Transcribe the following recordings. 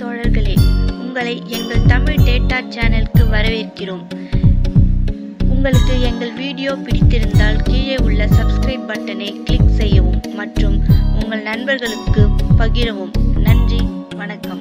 தோழர்களே உங்களை எங்கள் தமிழ் டேட்டா சேனலுக்கு வரவேற்கிறோம் உங்களுக்கு எங்கள் வீடியோ பிடித்திருந்தால் கீழே உள்ள சப்ஸ்கிரைப் பட்டனை கிளிக் செய்யவும் மற்றும் உங்கள் நண்பர்களுக்கு பகிரவும் நன்றி வணக்கம்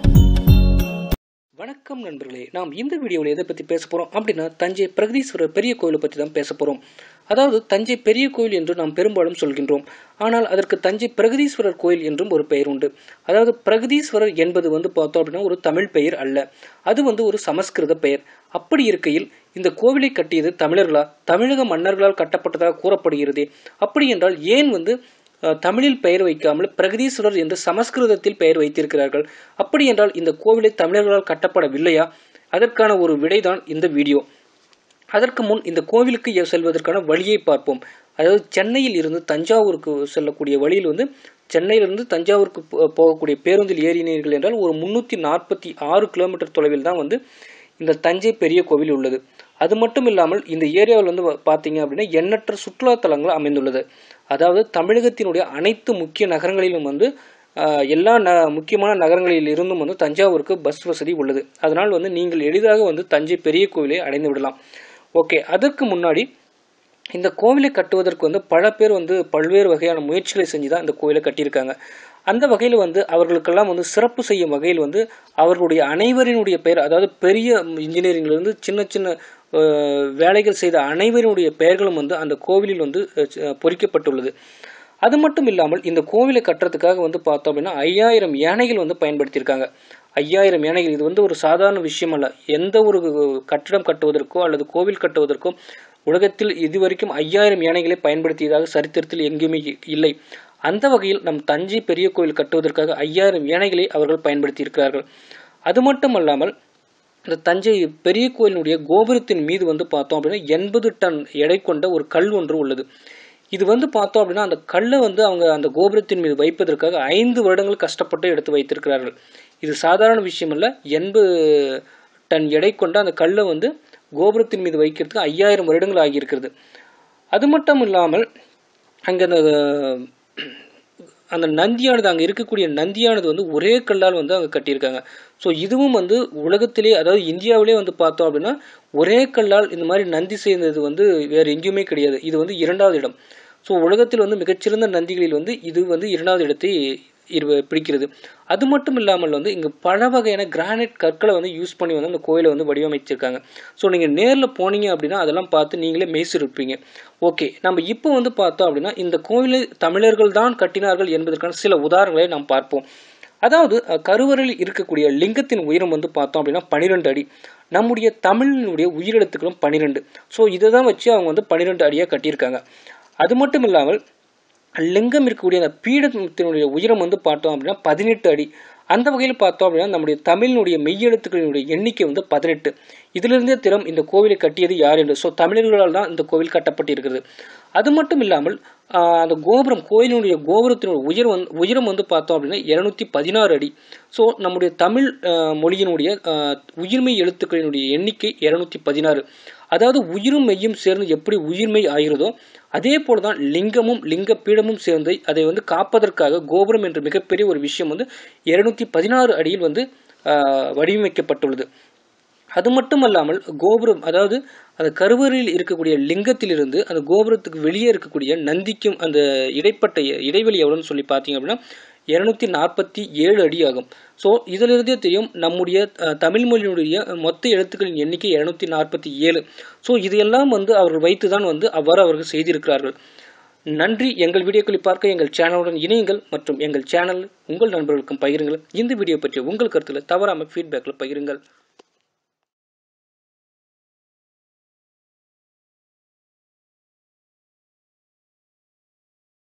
வணக்கம் நண்பர்களே நாம் இந்த வீடியோவில் எதை பற்றி பேச போகிறோம் அப்படின்னா தஞ்சை பிரகதீஸ்வரர் பெரிய கோயிலை பற்றி தான் பேச போகிறோம் அதாவது தஞ்சை பெரிய கோயில் என்று நாம் பெரும்பாலும் சொல்கின்றோம் ஆனால் அதற்கு தஞ்சை பிரகதீஸ்வரர் கோயில் என்றும் ஒரு பெயர் உண்டு அதாவது பிரகதீஸ்வரர் என்பது வந்து பார்த்தோம் அப்படின்னா ஒரு தமிழ் பெயர் அல்ல அது வந்து ஒரு சமஸ்கிருத பெயர் அப்படி இருக்கையில் இந்த கோவிலை கட்டியது தமிழர்களா தமிழக மன்னர்களால் கட்டப்பட்டதாக கூறப்படுகிறதே அப்படி என்றால் ஏன் வந்து அஹ், தமிழில் பெயர் வைக்காமல் பிரகதீஸ்வரர் என்று சமஸ்கிருதத்தில் பெயர் வைத்திருக்கிறார்கள் அப்படி என்றால் இந்த கோவிலை தமிழர்களால் கட்டப்படவில்லையா அதற்கான ஒரு விடைதான் இந்த வீடியோ அதற்கு முன் இந்த கோவிலுக்கு எ- செல்வதற்கான வழியை பார்ப்போம் அதாவது சென்னையில் இருந்து தஞ்சாவூருக்கு செல்லக்கூடிய வழியில் வந்து சென்னையிலிருந்து தஞ்சாவூருக்கு போ- போகக்கூடிய பேருந்தில் ஏறினீர்கள் என்றால் ஒரு முன்னூற்றி நாற்பத்தி ஆறு கிலோமீட்டர் தொலைவில் தான் வந்து இந்த தஞ்சை பெரிய கோவில் உள்ளது அது மட்டும் இல்லாமல் இந்த ஏரியாவில் வந்து வ- பார்த்தீங்க அப்படின்னா எண்ணற்ற சுற்றுலா தலங்கள் அமைந்துள்ளது அதாவது தமிழகத்தினுடைய அனைத்து முக்கிய நகரங்களிலும் வந்து ஆஹ், எல்லா ந முக்கியமான நகரங்களில் இருந்தும் வந்து தஞ்சாவூருக்கு பஸ் வசதி உள்ளது அதனால் வந்து நீங்கள் எளிதாக வந்து தஞ்சை பெரிய கோவிலை அடைந்து விடலாம் ஓகே அதற்கு முன்னாடி இந்த கோவிலை கட்டுவதற்கு வந்து பல பேர் வந்து பல்வேறு வகையான முயற்சிகளை செஞ்சு தான் இந்த கோவிலை கட்டியிருக்காங்க அந்த வகையில் வந்து அவர்களுக்கெல்லாம் வந்து சிறப்பு செய்யும் வகையில் வந்து அவர்களுடைய அனைவரினுடைய பெயர் அதாவது பெரிய இன்ஜினியரிங்லேருந்து சின்ன சின்ன அஹ், வேலைகள் செய்த அனைவரினுடைய பெயர்களும் வந்து அந்த கோவிலில் வந்து அஹ், பொறிக்கப்பட்டுள்ளது அது மட்டும் இல்லாமல் இந்த கோவிலை கட்டுறதுக்காக வந்து பார்த்தோம் அப்படின்னா ஐயாயிரம் யானைகள் வந்து பயன்படுத்தியிருக்காங்க ஐயாயிரம் யானைகள் இது வந்து ஒரு சாதாரண விஷயம் அல்ல எந்த ஒரு கட்டிடம் கட்டுவதற்கோ அல்லது கோவில் கட்டுவதற்கோ உலகத்தில் இதுவரைக்கும் ஐயாயிரம் யானைகளை பயன்படுத்தியதாக சரித்திரத்தில் எங்கேயுமே இ- இல்லை அந்த வகையில் நம் தஞ்சை பெரிய கோவில் கட்டுவதற்காக ஐயாயிரம் யானைகளை அவர்கள் பயன்படுத்தியிருக்கிறார்கள் அது மட்டுமல்லாமல் இந்த தஞ்சை பெரிய கோயிலினுடைய கோபுரத்தின் மீது வந்து பார்த்தோம் அப்படின்னா எண்பது டன் எடை கொண்ட ஒரு கல் ஒன்று உள்ளது இது வந்து பார்த்தோம் அப்படின்னா அந்த கல்லை வந்து அவங்க அந்த கோபுரத்தின் மீது வைப்பதற்காக ஐந்து வருடங்கள் கஷ்டப்பட்டு எடுத்து வைத்திருக்கிறார்கள் இது சாதாரண விஷயம் அல்ல எண்பது டன் எடை கொண்ட அந்த கல்லை வந்து கோபுரத்தின் மீது வைக்கிறதுக்கு ஐயாயிரம் வருடங்கள் ஆகியிருக்கிறது அது மட்டும் இல்லாமல் அங்கே அந்த அந்த நந்தியானது அங்கே இருக்கக்கூடிய நந்தியானது வந்து ஒரே கல்லால் வந்து அங்கே கட்டியிருக்காங்க ஸோ இதுவும் வந்து உலகத்திலே அதாவது இந்தியாவிலே வந்து பார்த்தோம் அப்படின்னா ஒரே கல்லால் இந்த மாதிரி நந்தி செய்தது வந்து வேறு எங்கேயுமே கிடையாது இது வந்து இரண்டாவது இடம் ஸோ உலகத்தில் வந்து மிகச்சிறந்த நந்திகளில் வந்து இது வந்து இரண்டாவது இடத்தை இரு- பிடிக்கிறது அது மட்டும் இல்லாமல் வந்து இங்கே பல வகையான கிரானைட் கற்களை வந்து யூஸ் பண்ணி வந்து அந்த கோயிலை வந்து வடிவமைச்சிருக்காங்க ஸோ நீங்கள் நேரில் போனீங்க அப்படின்னா அதெல்லாம் பார்த்து நீங்களே மெய்சிருப்பீங்க ஓகே நம்ம இப்போ வந்து பார்த்தோம் அப்படின்னா இந்த கோவிலை தமிழர்கள் தான் கட்டினார்கள் என்பதற்கான சில உதாரணங்களை நாம் பார்ப்போம் அதாவது அஹ், கருவறையில் இருக்கக்கூடிய லிங்கத்தின் உயரம் வந்து பார்த்தோம் அப்படின்னா பன்னிரெண்டு அடி நம்முடைய தமிழினுடைய உயிரெழுத்துக்களும் பன்னிரெண்டு ஸோ இதை தான் வச்சு அவங்க வந்து பன்னிரெண்டு அடியாக கட்டியிருக்காங்க அது மட்டும் இல்லாமல் லிங்கம் இருக்கக்கூடிய அந்த பீடத்தினுடைய உயரம் வந்து பார்த்தோம் அப்படின்னா பதினெட்டு அடி அந்த வகையில் பார்த்தோம் அப்படின்னா நம்முடைய தமிழினுடைய மெய்யெழுத்துக்களினுடைய எண்ணிக்கை வந்து பதினெட்டு இதிலிருந்தே திறம் இந்த கோவிலை கட்டியது யார் என்று ஸோ தமிழர்களால் தான் இந்த கோவில் கட்டப்பட்டிருக்கிறது அது மட்டும் இல்லாமல் ஆஹ், அந்த கோபுரம் கோயிலினுடைய கோபுரத்தினுடைய உயரம் வந்து உயரம் வந்து பார்த்தோம் அப்படின்னா இருநூத்தி பதினாறு அடி ஸோ நம்முடைய தமிழ் ஆஹ், மொழியினுடைய ஆஹ், உயிர்மெய் எழுத்துக்களினுடைய எண்ணிக்கை இருநூத்தி பதினாறு அதாவது உயிரும் மெய்யும் சேர்ந்து எப்படி உயிர்மெய் ஆகிறதோ அதே போல தான் லிங்கமும் லிங்க பீடமும் சேர்ந்து அதை வந்து காப்பதற்காக கோபுரம் என்ற மிகப்பெரிய ஒரு விஷயம் வந்து இருநூத்தி பதினாறு அடியில் வந்து ஆஹ், வடிவமைக்கப்பட்டுள்ளது அது மட்டுமல்லாமல் கோபுரம் அதாவது அந்த கருவறையில் இருக்கக்கூடிய லிங்கத்திலிருந்து அந்த கோபுரத்துக்கு வெளியே இருக்கக்கூடிய நந்திக்கும் அந்த இடைப்பட்ட இடைவெளி எவ்வளோன்னு சொல்லி பார்த்தீங்க அப்படின்னா இருநூத்தி நாற்பத்தி ஏழு அடி ஆகும் ஸோ இதிலிருந்தே தெரியும் நம்முடைய அஹ், தமிழ் மொழியினுடைய மொத்த எழுத்துக்களின் எண்ணிக்கை இருநூத்தி நாற்பத்தி ஏழு ஸோ இதையெல்லாம் வந்து அவர்கள் வைத்து தான் வந்து அவ்வாறு அவர்கள் செய்திருக்கிறார்கள் நன்றி எங்கள் வீடியோக்களை பார்க்க எங்கள் சேனலுடன் இணையுங்கள் மற்றும் எங்கள் சேனல் உங்கள் நண்பர்களுக்கும் பகிருங்கள் இந்த வீடியோ பற்றி உங்கள் கருத்தில் தவறாமல் ஃபீட்பேக்கில் பகிருங்கள்